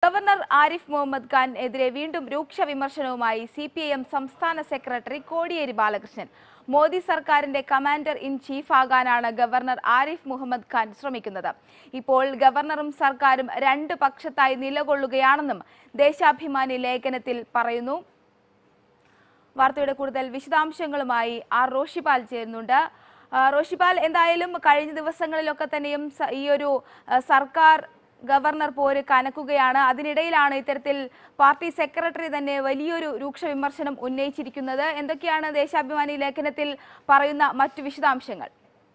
governor Arif Muhammad Khan എതിരെ വീണ്ടും രൂക്ഷ വിമർശനവുമായി സി പി ഐ എം സംസ്ഥാന സെക്രട്ടറി കോടിയേരി ബാലകൃഷ്ണൻ മോദി സർക്കാരിന്റെ കമാൻഡർ ഇൻ ചീഫ് ആകാനാണ് ഗവർണർ ആരിഫ് മുഹമ്മദ് ഖാൻ ശ്രമിക്കുന്നത് ഇപ്പോൾ ഗവർണറും സർക്കാരും രണ്ട് പക്ഷത്തായി നിലകൊള്ളുകയാണെന്നും ദേശാഭിമാനി ലേഖനത്തിൽ പറയുന്നു വാർത്തയുടെ കൂടുതൽ വിശദാംശങ്ങളുമായി ആർ റോഷിപാൽ ചേരുന്നുണ്ട് ആ, റോഷിപാൽ എന്തായാലും കഴിഞ്ഞ ദിവസങ്ങളിലൊക്കെ തന്നെയും സ- ഈ ഒരു ആ, സർക്കാർ ഗവർണർ പോര് കനക്കുകയാണ് അതിനിടയിലാണ് ഇത്തരത്തിൽ പാർട്ടി സെക്രട്ടറി തന്നെ വലിയൊരു രൂക്ഷ വിമർശനം ഉന്നയിച്ചിരിക്കുന്നത് എന്തൊക്കെയാണ് ദേശാഭിമാനി ലേഖനത്തിൽ പറയുന്ന മറ്റു വിശദാംശങ്ങൾ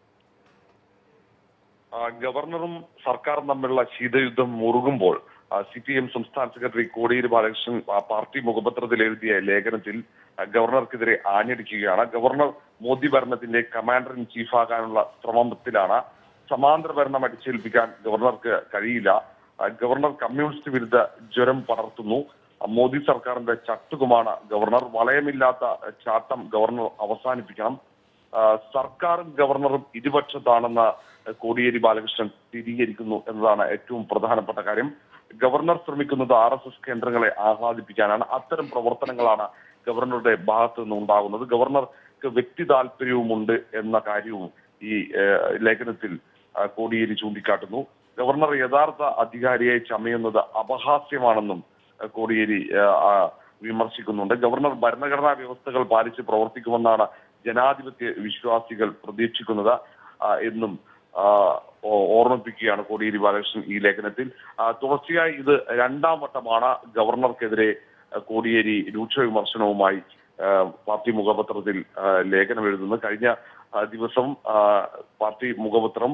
ആ, ഗവർണറും സർക്കാരും തമ്മിലുള്ള ശീതയുദ്ധം മുറുകുമ്പോൾ സി പി എം സംസ്ഥാന സെക്രട്ടറി കോടിയേരി ബാലകൃഷ്ണൻ ആ, പാർട്ടി മുഖപത്രത്തിൽ എഴുതിയ ലേഖനത്തിൽ ആ, ഗവർണർക്കെതിരെ ആഞ്ഞടിക്കുകയാണ് ഗവർണർ മോദി ഭരണത്തിന്റെ കമാൻഡർ ഇൻ ചീഫ് ആകാനുള്ള ശ്രമത്തിലാണ് സമാന്തര ഭരണം അടിച്ചേൽപ്പിക്കാൻ ഗവർണർക്ക് കഴിയില്ല ആ, ഗവർണർ കമ്മ്യൂണിസ്റ്റ് വിരുദ്ധ ജ്വരം പടർത്തുന്നു ആ, മോദി സർക്കാരിന്റെ ചട്ടുകുമാണ് ഗവർണർ വളയമില്ലാത്ത ചാട്ടം ഗവർണർ അവസാനിപ്പിക്കണം ആ, സർക്കാരും ഗവർണറും ഇരുപക്ഷത്താണെന്ന് കോടിയേരി ബാലകൃഷ്ണൻ സ്ഥിരീകരിക്കുന്നു എന്നതാണ് ഏറ്റവും പ്രധാനപ്പെട്ട കാര്യം ഗവർണർ ശ്രമിക്കുന്നത് ആർ എസ് എസ് കേന്ദ്രങ്ങളെ ആഹ്ലാദിപ്പിക്കാനാണ് അത്തരം പ്രവർത്തനങ്ങളാണ് ഗവർണറുടെ ഭാഗത്തു നിന്ന് ഉണ്ടാകുന്നത് ഗവർണർക്ക് വ്യക്തി താല്പര്യവുമുണ്ട് എന്ന കാര്യവും ഈ ഏഹ്, ലേഖനത്തിൽ ആ, കോടിയേരി ചൂണ്ടിക്കാട്ടുന്നു ഗവർണർ യഥാർത്ഥ അധികാരിയെ ചമയുന്നത് അപഹാസ്യമാണെന്നും ആ, കോടിയേരി ആ, ആ, വിമർശിക്കുന്നുണ്ട് ഗവർണർ ഭരണഘടനാ വ്യവസ്ഥകൾ പാലിച്ച് പ്രവർത്തിക്കുമെന്നാണ് ജനാധിപത്യ വിശ്വാസികൾ പ്രതീക്ഷിക്കുന്നത് ആ, എന്നും ആ, ഓ- ഓർമ്മിപ്പിക്കുകയാണ് കോടിയേരി ബാലകൃഷ്ണൻ ഈ ലേഖനത്തിൽ ആ, തുടർച്ചയായി ഇത് രണ്ടാം വട്ടമാണ് ഗവർണർക്കെതിരെ ആ, കോടിയേരി രൂക്ഷ വിമർശനവുമായി ആ, പാർട്ടി മുഖപത്രത്തിൽ ആ, ലേഖനം എഴുതുന്നത് കഴിഞ്ഞ ആ, ദിവസം ആ, പാർട്ടി മുഖപത്രം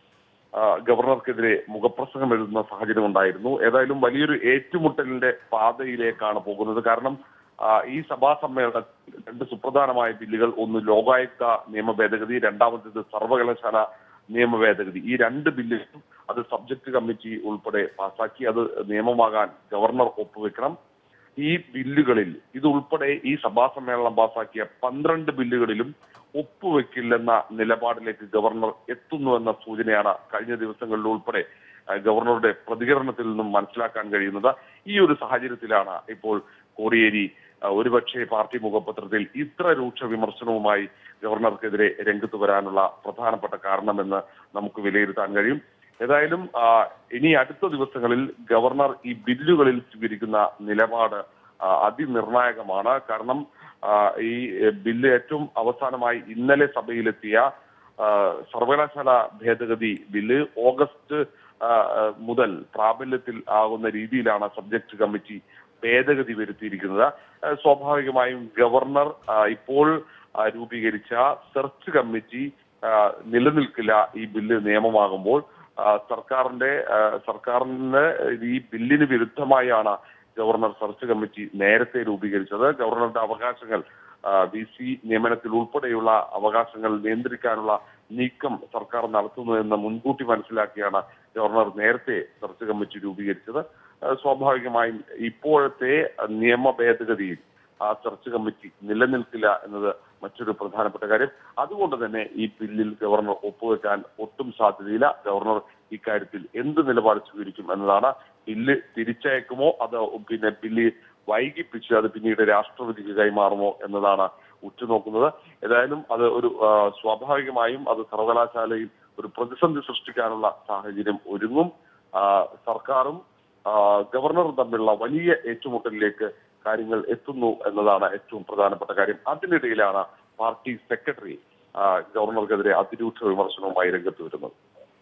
ആ, ഗവർണർക്കെതിരെ മുഖപ്രസംഗം എഴുതുന്ന സാഹചര്യം ഉണ്ടായിരുന്നു ഏതായാലും വലിയൊരു ഏറ്റുമുട്ടലിന്റെ പാതയിലേക്കാണ് പോകുന്നത് കാരണം ആ, ഈ സഭാ സമ്മേളനത്തിൽ രണ്ട് സുപ്രധാനമായ ബില്ലുകൾ ഒന്ന് ലോകായുക്ത നിയമ ഭേദഗതി രണ്ടാമത്തേത് സർവകലാശാല നിയമ ഭേദഗതി ഈ രണ്ട് ബില്ലുകളും അത് സബ്ജക്ട് കമ്മിറ്റി ഉൾപ്പെടെ പാസാക്കി അത് നിയമമാകാൻ ഗവർണർ ഒപ്പുവെക്കണം ഈ ബില്ലുകളിൽ ഇത് ഉൾപ്പെടെ ഈ സഭാ സമ്മേളനം പാസാക്കിയ പന്ത്രണ്ട് ബില്ലുകളിലും ഒപ്പുവെക്കില്ലെന്ന നിലപാടിലേക്ക് ഗവർണർ എത്തുന്നുവെന്ന സൂചനയാണ് കഴിഞ്ഞ ദിവസങ്ങളിൽ ഉൾപ്പെടെ ആ, ഗവർണറുടെ പ്രതികരണത്തിൽ നിന്നും മനസ്സിലാക്കാൻ കഴിയുന്നത് ഈ ഒരു സാഹചര്യത്തിലാണ് ഇപ്പോൾ കോടിയേരി ആ, ഒരുപക്ഷെ പാർട്ടി മുഖപത്രത്തിൽ ഇത്ര രൂക്ഷ വിമർശനവുമായി ഗവർണർക്കെതിരെ രംഗത്ത് വരാനുള്ള പ്രധാനപ്പെട്ട കാരണമെന്ന് നമുക്ക് വിലയിരുത്താൻ കഴിയും ഏതായാലും ആ, ഇനി അടുത്ത ദിവസങ്ങളിൽ ഗവർണർ ഈ ബില്ലുകളിൽ സ്വീകരിക്കുന്ന നിലപാട് ആ, അതിനിർണായകമാണ് കാരണം ആ, ഈ എ, ബില്ല് ഏറ്റവും അവസാനമായി ഇന്നലെ സഭയിലെത്തിയ ആ, സർവകലാശാല ഭേദഗതി ബില്ല് ഓഗസ്റ്റ് ആ, ആ, മുതൽ പ്രാബല്യത്തിൽ ആകുന്ന രീതിയിലാണ് സബ്ജക്ട് കമ്മിറ്റി ഭേദഗതി വരുത്തിയിരിക്കുന്നത് ആ, സ്വാഭാവികമായും ഗവർണർ ആ, ഇപ്പോൾ ആ, രൂപീകരിച്ച സെർച്ച് കമ്മിറ്റി ആ, നിലനിൽക്കില്ല ഈ ബില്ല് നിയമമാകുമ്പോൾ ആ, സർക്കാരിന്റെ ആ, സർക്കാരിന് ഈ ബില്ലിന് വിരുദ്ധമായാണ് ഗവർണർ സെർച്ച് കമ്മിറ്റി നേരത്തെ രൂപീകരിച്ചത് ഗവർണറുടെ അവകാശങ്ങൾ വി സി നിയമനത്തിൽ ഉൾപ്പെടെയുള്ള അവകാശങ്ങൾ നിയന്ത്രിക്കാനുള്ള നീക്കം സർക്കാർ നടത്തുന്നതെന്ന് മുൻകൂട്ടി മനസ്സിലാക്കിയാണ് ഗവർണർ നേരത്തെ സെർച്ച് കമ്മിറ്റി രൂപീകരിച്ചത് ആ, സ്വാഭാവികമായും ഇപ്പോഴത്തെ നിയമ ഭേദഗതിയിൽ ആ സെർച്ച് കമ്മിറ്റി നിലനിൽക്കില്ല എന്നത് മറ്റൊരു പ്രധാനപ്പെട്ട കാര്യം അതുകൊണ്ട് തന്നെ ഈ ബില്ലിൽ ഗവർണർ ഒപ്പുവെക്കാൻ ഒട്ടും സാധ്യതയില്ല ഗവർണർ ഇക്കാര്യത്തിൽ എന്ത് നിലപാട് സ്വീകരിക്കും എന്നതാണ് ബില്ല് തിരിച്ചയക്കുമോ അത് പിന്നെ ബില്ല് വൈകിപ്പിച്ച് അത് പിന്നീട് രാഷ്ട്രപതിക്ക് കൈമാറുമോ എന്നതാണ് ഉറ്റുനോക്കുന്നത് ഏതായാലും അത് ഒരു ആ, സ്വാഭാവികമായും അത് സർവകലാശാലയിൽ ഒരു പ്രതിസന്ധി സൃഷ്ടിക്കാനുള്ള സാഹചര്യം ഒരുങ്ങും ആ, സർക്കാരും ആ, ഗവർണറും തമ്മിലുള്ള വലിയ ഏറ്റുമുട്ടലിലേക്ക് കാര്യങ്ങൾ എത്തുന്നു എന്നതാണ് ഏറ്റവും പ്രധാനപ്പെട്ട കാര്യം അതിനിടയിലാണ് പാർട്ടി സെക്രട്ടറി ആ, ഗവർണർക്കെതിരെ അതിരൂക്ഷ വിമർശനവുമായി രംഗത്ത് വരുന്നത്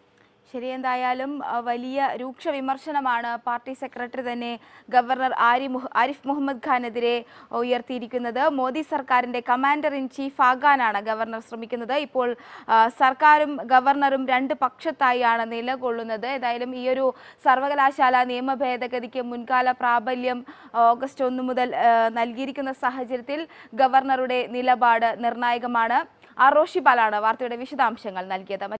ശരി എന്തായാലും ആ, വലിയ രൂക്ഷ വിമർശനമാണ് പാർട്ടി സെക്രട്ടറി തന്നെ ഗവർണർ ആരി മുഹ- ആരിഫ് മുഹമ്മദ് ഖാനെതിരെ ഉയർത്തിയിരിക്കുന്നത് മോദി സർക്കാരിന്റെ കമാൻഡർ ഇൻ ചീഫ് ആകാനാണ് ഗവർണർ ശ്രമിക്കുന്നത് ഇപ്പോൾ ആ, സർക്കാരും ഗവർണറും രണ്ട് പക്ഷത്തായാണ് നിലകൊള്ളുന്നത് ഏതായാലും ഈ ഒരു സർവകലാശാല നിയമ ഭേദഗതിക്ക് മുൻകാല പ്രാബല്യം ഓഗസ്റ്റ് ഒന്ന് മുതൽ ആ, നൽകിയിരിക്കുന്ന സാഹചര്യത്തിൽ ഗവർണറുടെ നിലപാട് നിർണായകമാണ് ആർ റോഷിപാലാണ് വാർത്തയുടെ വിശദാംശങ്ങൾ നൽകിയത്